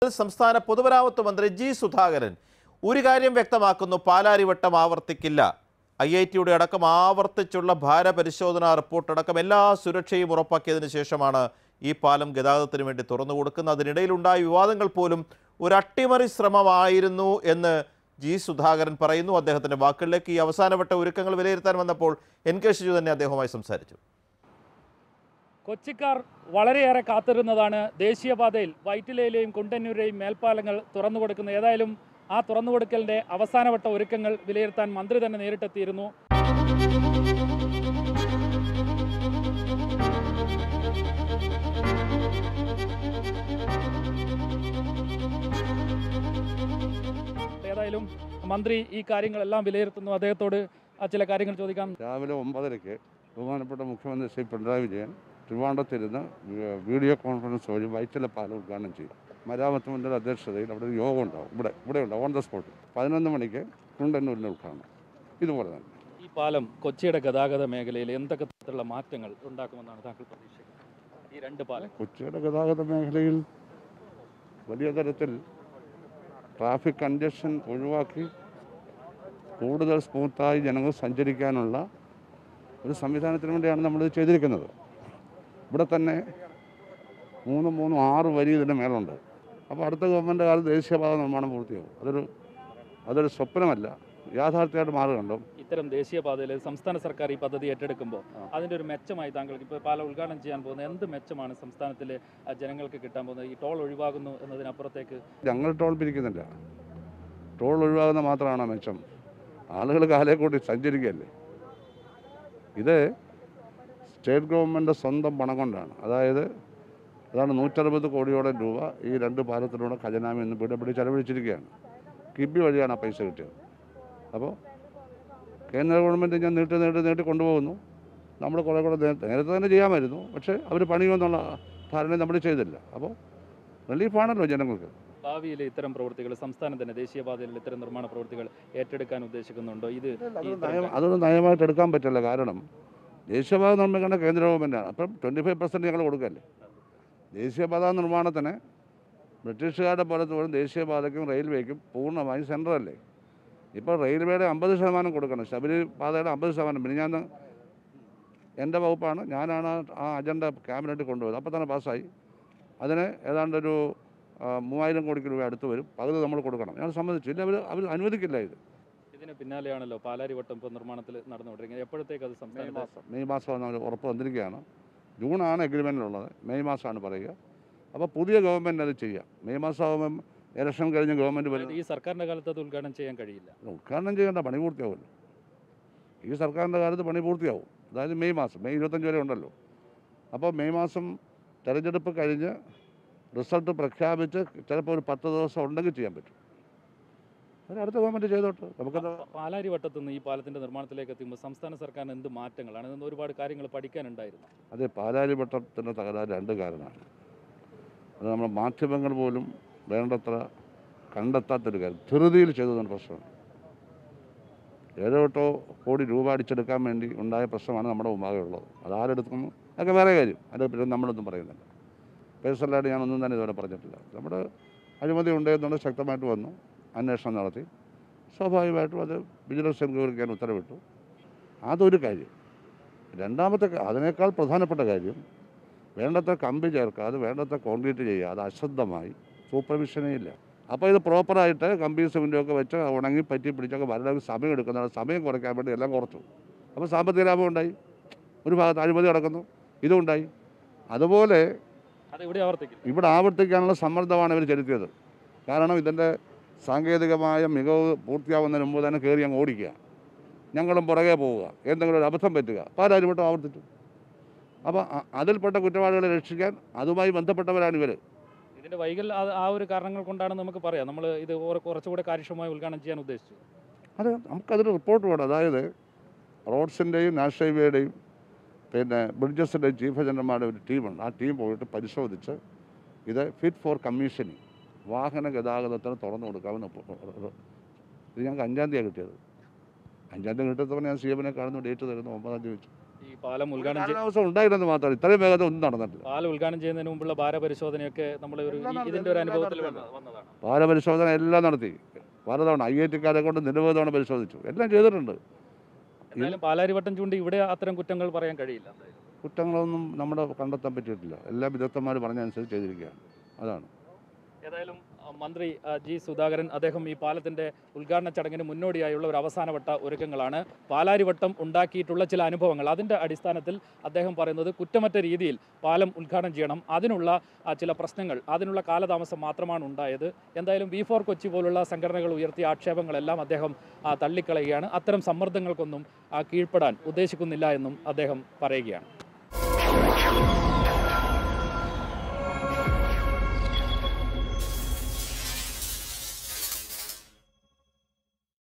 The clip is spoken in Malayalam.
സംസ്ഥാന പൊതുമരാമത്ത് മന്ത്രി ജി സുധാകരൻ ഒരു കാര്യം വ്യക്തമാക്കുന്നു പാലാരിവട്ടം ആവർത്തിക്കില്ല ഐ ഐ ടിയുടെ അടക്കം ആവർത്തിച്ചുള്ള ഭാരപരിശോധനാ റിപ്പോർട്ടടക്കം എല്ലാ സുരക്ഷയും ഉറപ്പാക്കിയതിനു ശേഷമാണ് ഈ പാലം ഗതാഗതത്തിന് വേണ്ടി തുറന്നു കൊടുക്കുന്നത് അതിനിടയിലുണ്ടായ വിവാദങ്ങൾ പോലും ഒരു അട്ടിമറി ശ്രമമായിരുന്നു എന്ന് ജി സുധാകരൻ പറയുന്നു അദ്ദേഹത്തിന്റെ വാക്കുകളിലേക്ക് ഈ അവസാനവട്ട ഒരുക്കങ്ങൾ വിലയിരുത്താൻ വന്നപ്പോൾ എൻ കെ ഷിജു തന്നെ അദ്ദേഹവുമായി സംസാരിച്ചു കൊച്ചിക്കാർ വളരെയേറെ കാത്തിരുന്നതാണ് ദേശീയപാതയിൽ വൈറ്റിലയിലെയും കുണ്ടന്നൂരെയും മേൽപ്പാലങ്ങൾ തുറന്നു കൊടുക്കുന്നത് ഏതായാലും ആ തുറന്നു കൊടുക്കലിന്റെ അവസാനവട്ട ഒരുക്കങ്ങൾ വിലയിരുത്താൻ മന്ത്രി തന്നെ നേരിട്ടെത്തിയിരുന്നു ഏതായാലും മന്ത്രി ഈ കാര്യങ്ങളെല്ലാം വിലയിരുത്തുന്നു അദ്ദേഹത്തോട് ആ ചില കാര്യങ്ങൾ ചോദിക്കാം രാവിലെ ഒമ്പതരയ്ക്ക് ബഹുമാനപ്പെട്ട മുഖ്യമന്ത്രി ശ്രീ പിണറായി വിജയൻ ട്രിവാൻഡ്രത്തിരുന്ന് വി- വീഡിയോ കോൺഫറൻസ് വഴി വൈറ്റില പാലം ഉദ്ഘാടനം ചെയ്യും മരാമത്ത് മന്ത്രിയുടെ അധ്യക്ഷതയിൽ അവിടെ ഒരു യോഗം ഉണ്ടാവും ഇവിടെ ഇവിടെ ഉണ്ടാവും ഓൺ ദ സ്പോട്ട് പതിനൊന്ന് മണിക്ക് കുണ്ടന്നൂരിൻ്റെ ഉദ്ഘാടനം ഇതുപോലെ തന്നെ ഈ പാലം കൊച്ചിയുടെ ഗതാഗത മേഖലയിൽ എന്തൊക്കെ തരത്തിലുള്ള മാറ്റങ്ങൾ ഉണ്ടാക്കുമെന്നാണ് താങ്കൾ പ്രതീക്ഷിക്കുന്നത് ഈ രണ്ട് പാലം കൊച്ചിയുടെ ഗതാഗത മേഖലയിൽ വലിയ തരത്തിൽ ട്രാഫിക് കൺജഷൻ ഒഴിവാക്കി കൂടുതൽ സ്മൂത്തായി ജനങ്ങൾ സഞ്ചരിക്കാനുള്ള ഒരു സംവിധാനത്തിന് വേണ്ടിയാണ് നമ്മളിത് ചെയ്തിരിക്കുന്നത് ഇവിടെ തന്നെ മൂന്നും മൂന്നും ആറ് വരി ഇതിൻ്റെ മേലുണ്ട് അപ്പോൾ അടുത്ത ഗവൺമെൻറ് കാലത്ത് ദേശീയപാത നിർമ്മാണം പൂർത്തിയാവും അതൊരു അതൊരു സ്വപ്നമല്ല യാഥാർത്ഥ്യമായിട്ട് മാറുകയുണ്ടോ ഇത്തരം ദേശീയപാതയിൽ സംസ്ഥാന സർക്കാർ ഈ പദ്ധതി ഏറ്റെടുക്കുമ്പോൾ ആ. അതിന്റെ ഒരു മെച്ചമായി താങ്കൾക്ക് ഇപ്പോൾ പാലം ഉദ്ഘാടനം ചെയ്യാൻ പോകുന്ന എന്ത് മെച്ചമാണ് സംസ്ഥാനത്തിലെ ആ, ജനങ്ങൾക്ക് കിട്ടാൻ പോകുന്നത് ഈ ടോൾ ഒഴിവാകുന്നു എന്നതിനപ്പുറത്തേക്ക് ഞങ്ങൾ ടോൾ പിരിക്കുന്നില്ല ടോൾ ഒഴിവാകുന്ന മാത്രമാണ് മെച്ചം ആളുകൾ കാലേ കൂട്ടി സഞ്ചരിക്കുകയല്ലേ ഇത് സ്റ്റേറ്റ് ഗവൺമെൻറ് സ്വന്തം പണം കൊണ്ടാണ് അതായത് അതാണ് നൂറ്ററുപത് കോടിയോളം രൂപ ഈ രണ്ട് പാലത്തിലൂടെ ഖജനാമി എന്ന് പിടിപിടി ചെലവഴിച്ചിരിക്കുകയാണ് കിബി വഴിയാണ് ആ പൈസ കിട്ടിയത് അപ്പോൾ കേന്ദ്ര ഗവൺമെൻറ് ഞാൻ നീട്ടി നീട്ടി നീട്ടി കൊണ്ടുപോകുന്നു നമ്മൾ കുറേ കൂടെ നേരത്തെ നേരത്തെ തന്നെ ചെയ്യാമായിരുന്നു പക്ഷേ അവർ പണിയുമെന്നുള്ള ധാരണ നമ്മൾ ചെയ്തില്ല അപ്പോൾ റിലീഫാണല്ലോ ജനങ്ങൾക്ക് ഭാവിയിൽ ഇത്തരം പ്രവൃത്തികൾ സംസ്ഥാനം തന്നെ ദേശീയപാതയിൽ ഇത്തരം നിർമ്മാണ പ്രവൃത്തികൾ ഏറ്റെടുക്കാൻ ഉദ്ദേശിക്കുന്നുണ്ടോ ഇത് ഈ അതൊരു ഇത്തരം നയം അതൊരു നയമായിട്ട് എടുക്കാൻ പറ്റില്ല കാരണം ദേശീയപാത നിർമ്മിക്കേണ്ട കേന്ദ്ര ഗവൺമെൻറ്റാണ് അപ്പം ട്വൻറ്റി ഫൈവ് പെർസെൻറ്റ് ഞങ്ങൾ കൊടുക്കല്ലേ ദേശീയപാത നിർമ്മാണത്തിന് ബ്രിട്ടീഷുകാരുടെ പോലെ തോന്നും ദേശീയപാതയ്ക്കും റെയിൽവേക്കും പൂർണ്ണമായും സെൻട്രലല്ലേ ഇപ്പോൾ റെയിൽവേയുടെ അമ്പത് ശതമാനം കൊടുക്കണം ശബരി പാതയുടെ അമ്പത് ശതമാനം പിന്നെ ഞാൻ എൻ്റെ വകുപ്പാണ് ഞാനാണ് ആ അജണ്ട ക്യാബിനറ്റിൽ കൊണ്ടുപോയത് അപ്പോൾ തന്നെ പാസ്സായി അതിന് ഏതാണ്ടൊരു ആ, മൂവായിരം കോടിക്ക് രൂപ അടുത്ത് വരും പകുതി നമ്മൾ കൊടുക്കണം ഞാൻ സമ്മതിച്ചു ഇല്ല അവർ അവർ അനുവദിക്കില്ല ഇത് ഇതിന് പിന്നാലെയാണല്ലോ പാലാരിവട്ടം ഇപ്പോൾ നിർമ്മാണത്തിൽ നടന്നുകൊണ്ടിരിക്കുന്നത് എപ്പോഴത്തേക്ക് അത് മെയ് സംസ്ഥാനത്ത് മാസം മെയ് മാസം നമ്മൾ ഉറപ്പ് വന്നിരിക്കുകയാണ് ജൂണാണ് എഗ്രിമെൻറ്റിലുള്ളത് മെയ് മാസമാണ് പറയുക അപ്പോൾ പുതിയ ഗവൺമെൻറ് അത് ചെയ്യാം മെയ് മാസം ആകുമ്പം ഇലക്ഷൻ കഴിഞ്ഞ് ഗവൺമെൻറ് വരും ഈ സർക്കാരിന്റെ കാലത്ത് അത് ഉദ്ഘാടനം ചെയ്യാൻ കഴിയില്ല ഉദ്ഘാടനം ചെയ്യേണ്ട പണി പൂർത്തിയാവുമല്ലോ ഈ സർക്കാരിൻ്റെ കാലത്ത് പണി പൂർത്തിയാവും അതായത് മെയ് മാസം മെയ് ഇരുപത്തഞ്ച് വരെ ഉണ്ടല്ലോ അപ്പോൾ മെയ് മാസം തെരഞ്ഞെടുപ്പ് കഴിഞ്ഞ് റിസൾട്ട് പ്രഖ്യാപിച്ച് ചിലപ്പോൾ ഒരു പത്ത് ദിവസം ഉണ്ടെങ്കിൽ ചെയ്യാൻ പറ്റും അത് അടുത്ത ഗവൺമെൻറ് ചെയ്തോട്ടെ നമുക്കത് പ- പാലാരിവട്ടത്ത് നിന്ന് ഈ പാലത്തിന്റെ നിർമ്മാണത്തിലേക്ക് എത്തുമ്പോൾ സംസ്ഥാന സർക്കാരിന് എന്ത് മാറ്റങ്ങളാണ് ഇന്ന് ഒരുപാട് കാര്യങ്ങൾ പഠിക്കാനുണ്ടായിരുന്നു അത് പാലാരിവട്ടത്തിൻ്റെ തകരാറ് രണ്ട് കാരണമാണ് അത് നമ്മുടെ മാധ്യമങ്ങൾ പോലും വേണ്ടത്ര കണ്ടെത്താത്തൊരു കാര്യം ധൃതിയിൽ ചെയ്തതാണ് പ്രശ്നമാണ് ഏഴോ എട്ടോ കോടി രൂപ അടിച്ചെടുക്കാൻ വേണ്ടി ഉണ്ടായ പ്രശ്നമാണ് നമ്മുടെ മുമ്പാകെ ഉള്ളത് അത് ആരെടുക്കുന്നു അതൊക്കെ വേറെ കാര്യം അതിൻ്റെ പിന്നെ നമ്മളൊന്നും പറയുന്നില്ല പേഴ്സണലായിട്ട് ഞാനൊന്നും തന്നെ ഇതുവരെ പറഞ്ഞിട്ടില്ല നമ്മുടെ അഴിമതി ഉണ്ടെന്നുള്ളത് ശക്തമായിട്ട് വന്നു അന്വേഷണം നടത്തി സ്വാഭാവികമായിട്ടും അത് വിജിലൻസ് എൻക്വയറി ചെയ്യാൻ ഉത്തരവിട്ടു അതൊരു കാര്യം രണ്ടാമത്തെ ക- അതിനേക്കാൾ പ്രധാനപ്പെട്ട കാര്യം വേണ്ടത്ര കമ്പി ചേർക്കാതെ വേണ്ടത്ര കോൺക്രീറ്റ് ചെയ്യാതെ അശ്രദ്ധമായി സൂപ്പർവിഷനേ ഇല്ല അപ്പോൾ ഇത് പ്രോപ്പറായിട്ട് കമ്പി സിമെൻറ്റും ഒക്കെ വെച്ച് ഉണങ്ങി പറ്റി പിടിച്ചൊക്കെ വരണമെങ്കിൽ സമയം എടുക്കുന്നതാണ് സമയം കുറയ്ക്കാൻ വേണ്ടി എല്ലാം കുറച്ചു അപ്പോൾ സാമ്പത്തിക ലാഭം ഉണ്ടായി ഒരു ഭാഗത്ത് അഴിമതി നടക്കുന്നു ഇതും ഉണ്ടായി അതുപോലെ അത് ഇവിടെ ആവർത്തിക്കില്ല ഇവിടെ ആവർത്തിക്കാനുള്ള സമ്മർദ്ദമാണ് ഇവർ ചെലുത്തിയത് കാരണം ഇതിൻ്റെ സാങ്കേതികമായ മികവ് പൂർത്തിയാവുന്നതിന് മുമ്പ് തന്നെ കയറി അങ്ങ് ഓടിക്കുക ഞങ്ങളും പുറകെ പോവുക എന്തെങ്കിലും ഒരു അബദ്ധം പറ്റുക പാലാരിവട്ടം ആവർത്തിച്ചു അപ്പോൾ അ- അതിൽപ്പെട്ട കുറ്റവാളികളെ രക്ഷിക്കാൻ അതുമായി ബന്ധപ്പെട്ടവരാണ് ഇവർ ഇതിന്റെ വൈകൽ ആ- ആ ഒരു കാരണങ്ങൾ കൊണ്ടാണ് നമുക്ക് പറയാം നമ്മൾ ഇത് കുറെ- കുറച്ചുകൂടെ കാര്യക്ഷമമായി ഉദ്ഘാടനം ചെയ്യാൻ ഉദ്ദേശിച്ചു അത് നമുക്കതൊരു റിപ്പോർട്ട് വേണം അതായത് റോഡ്സിൻ്റെയും നാഷണൽ ഹൈവേയുടെയും പിന്നെ ബ്രിഡ്ജസിൻ്റെയും ചീഫ് എഞ്ചിനീയർമാരുടെ ഒരു ടീമുണ്ട് ആ ടീം പോയിട്ട് പരിശോധിച്ച് ഇത് ഫിറ്റ് ഫോർ കമ്മീഷനിങ് വാഹന ഗതാഗതത്തിന് തുറന്നു കൊടുക്കാമെന്ന് ഇപ്പൊ- ഇത് ഞങ്ങൾക്ക് അഞ്ചാം തീയതി കിട്ടിയത് അഞ്ചാം തീയതി കിട്ടിയപ്പോൾ ഞാൻ സി എമ്മിനെ കാണുന്നു ഡേറ്റ് തരുന്നു ഒമ്പതാം തീയതി വെച്ചു ഈ പാലം ഉദ്ഘാടനം ചെയ്യ- കാലാവസ്ഥ ഉണ്ടായിരുന്നത് മാത്രമല്ല ഇത്രയും വേഗത ഒന്നും നടന്നിട്ടില്ല പാലം ഉദ്ഘാടനം ചെയ്യുന്നതിന് മുമ്പുള്ള ഭാരപരിശോധനയൊക്കെ നമ്മൾ ഒരു എല്ലാം ഈ- നടത്തി, ഇതിന്റെ ഒരു എല്ലാം അനുഭവത്തിൽ നടത്തി. വന്ന- വന്നതാണ് ഭാരപരിശോധന എല്ലാം നടത്തി പലതവണ ഐ ഐ ടിക്കാരെ കൊണ്ട് നിരവധി തവണ പരിശോധിച്ചു എല്ലാം ചെയ്തിട്ടുണ്ട് എന്തായാലും പാലാരിവട്ടം ചൂണ്ടി ഇവിടെ അത്തരം കുറ്റങ്ങൾ പറയാൻ കഴിയില്ല എന്തായാലും. കുറ്റങ്ങളൊന്നും നമ്മുടെ കണ്ടെത്താൻ പറ്റിയിട്ടില്ല എല്ലാ വിദഗ്ധന്മാർ പറഞ്ഞനുസരിച്ച് ചെയ്തിരിക്കുകയാണ് അതാണ് ഏതായാലും ആ, മന്ത്രി ആ, ജി സുധാകരൻ അദ്ദേഹം ഈ പാലത്തിന്റെ ഉദ്ഘാടന ചടങ്ങിന് മുന്നോടിയായുള്ള ഒരു അവസാനവട്ട ഒരുക്കങ്ങളാണ് പാലാരിവട്ടം ഉണ്ടാക്കിയിട്ടുള്ള ചില അനുഭവങ്ങൾ അതിന്റെ അടിസ്ഥാനത്തിൽ അദ്ദേഹം പറയുന്നത് കുറ്റമറ്റ രീതിയിൽ പാലം ഉദ്ഘാടനം ചെയ്യണം അതിനുള്ള ആ, ചില പ്രശ്നങ്ങൾ അതിനുള്ള കാലതാമസം മാത്രമാണ് ഉണ്ടായത് എന്തായാലും വി ഫോർ കൊച്ചി പോലുള്ള സംഘടനകൾ ഉയർത്തിയ ആക്ഷേപങ്ങളെല്ലാം അദ്ദേഹം ആ, തള്ളിക്കളയുകയാണ് അത്തരം സമ്മർദ്ദങ്ങൾക്കൊന്നും ആ, കീഴ്പ്പെടാൻ ഉദ്ദേശിക്കുന്നില്ല എന്നും അദ്ദേഹം പറയുകയാണ്